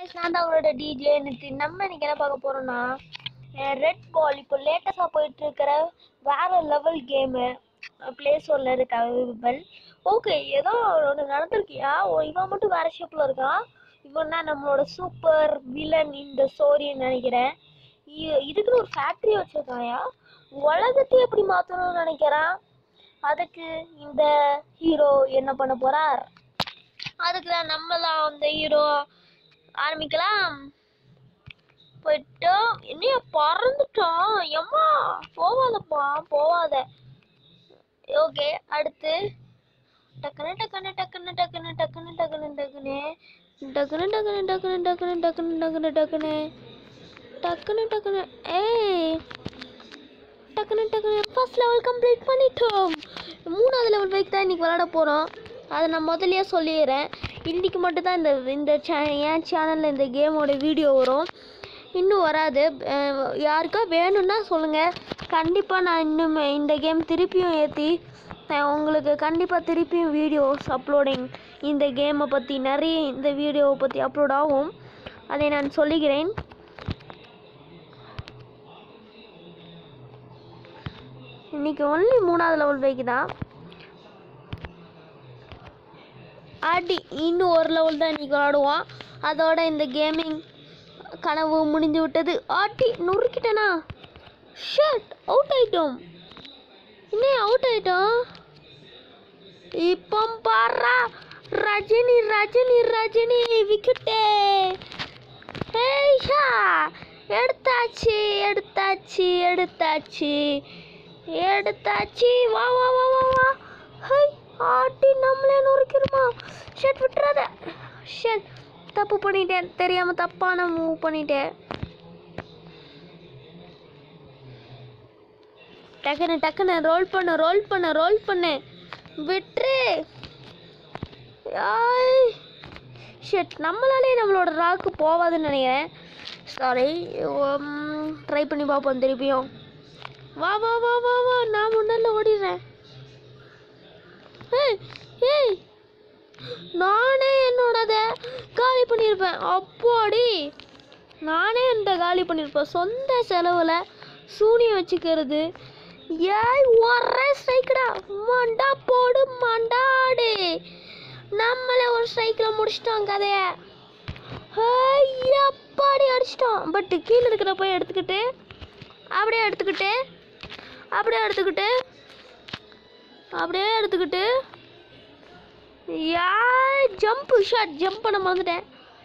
guys நான் தான் அவங்களோட டிஜே நிதின் நம்ம இன்னைக்கு என்ன பார்க்க போறோம்னா ரெட் பால் இப்போ லேட்டஸ்டாக போயிட்டு இருக்கிற வேற லெவல் கேமு ப்ளே ஸ்டோரில் இருக்கு அவைலபிள் ஓகே ஏதோ ஒன்று நடந்திருக்கியா ஓ இவன் மட்டும் வேற ஷேப்பில் இருக்கான் இவன் தான் நம்மளோட சூப்பர் வில்லன் இந்த ஸ்டோரின்னு நினைக்கிறேன் இ- இதுக்குன்னு ஒரு ஃபேக்ட்ரி வச்சிருக்காயா உலகத்தையே எப்படி மாற்றணும்னு நினைக்கிறான் அதுக்கு இந்த ஹீரோ என்ன பண்ண போறார் அதுக்கு தான் நம்மளாம் அந்த ஹீரோ ஆரம்பிக்கலாம் போயிட்டோம் என்னைய பறந்துட்டோம் எம்மா போவாதப்பா போவாத ஓகே அடுத்து டக்குனு டக்குனு டக்குனு டக்குனு டக்குனு டக்குனு டக்குனு டக்குனு டக்குனு டக்குனு டக்குனு டக்குனு டக்குனு டக்குனு டக்குனு டக்குனு ஏய் டக்குனு டக்குனு ஃபர்ஸ்ட் லெவல் கம்ப்ளீட் பண்ணிட்டோம் மூணாவது லெவல் வரைக்கும் தான் இன்றைக்கி விளாட போகிறோம் அதை நான் முதல்லயே சொல்லிடுறேன் இன்றைக்கி மட்டும் தான் இந்த இந்த சே என் சேனலில் இந்த கேமோட வீடியோ வரும் இன்னும் வராது அஹ் யாருக்கா வேணும்னா சொல்லுங்கள் கண்டிப்பாக நான் இன்னும் இந்த கேம் திருப்பியும் ஏற்றி உங்களுக்கு கண்டிப்பாக திருப்பியும் வீடியோஸ் அப்லோடிங் இந்த கேமை பற்றி நிறைய இந்த வீடியோவை பற்றி அப்லோட் ஆகும் அதை நான் சொல்லுகிறேன் இன்னைக்கு ஒன்லி மூணாவது லெவல் வரைக்கும் தான் அடி இன்னும் ஒரு லெவல் தான் இன்னைக்கு விளாடுவோம் அதோட இந்த கேமிங் கனவு முடிஞ்சு விட்டது ஆட்டி நொறுக்கிட்டேனா ஷட் அவுட் ஆயிட்டோம் இன்னும் அவுட் ஆயிட்டோம் இப்போ பாரா ரஜினி ரஜினி ரஜினி விக்கெட்டே ஏய்ஷா எடுத்தாச்சு எடுத்தாச்சு எடுத்தாச்சு எடுத்தாச்சு வா வா வா வா வா ஹை ஆட்டி நம்மளே நொறுக்கிடுமா ஷட் விட்டுறாத ஷட் தப்பு பண்ணிட்டேன் தெரியாம தப்பான மூவ் பண்ணிட்டேன் டக்குன்னு டக்குன்னு ரோல் பண்ணு ரோல் பண்ணு ரோல் பண்ணு விட்டுரு ஆய் ஷட் நம்மளாலே நம்மளோட ராக்கு போவாதுன்னு நினைக்கிறேன் சாரி ட்ரை பண்ணி பார்ப்போம் திருப்பியும் வா வா வா வா வா நான் முன்னால ஓடிடுறேன் ஏய் ஏய் நானே என்னோடத காலி பண்ணியிருப்பேன் அப்பாடி நானே இந்த காலி பண்ணியிருப்பேன் சொந்த செலவில் சூனியம் வச்சுக்கிறது ஏய் ஒரே ஸ்ட்ரைக்கடா மண்டா போடு மண்டாடு நம்மளே ஒரு ஸ்ட்ரைக்கில் முடிச்சிட்டோம் கதைய அப்பாடி அடிச்சிட்டோம் பட் கீழே இருக்கிற போய் எடுத்துக்கிட்டு அப்படியே எடுத்துக்கிட்டு அப்படியே எடுத்துக்கிட்டு அப்படியே எடுத்துக்கிட்டு யா ஜம்ப் ஷாட் ஜம்ப் பண்ண மறந்துட்டேன்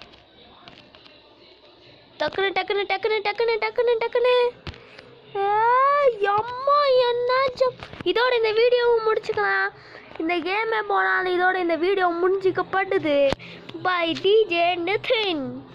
டக்குனு டக்குனு டக்குனு டக்குனு டக்குனு டக்குனு ஏய், அம்மா என்ன ஜம்ப் இதோட இந்த வீடியோவும் முடிச்சுக்கலாம் இந்த கேமே போனாலும் இதோட இந்த வீடியோ முடிஞ்சுக்கப்படுது பை டிஜே நிதின்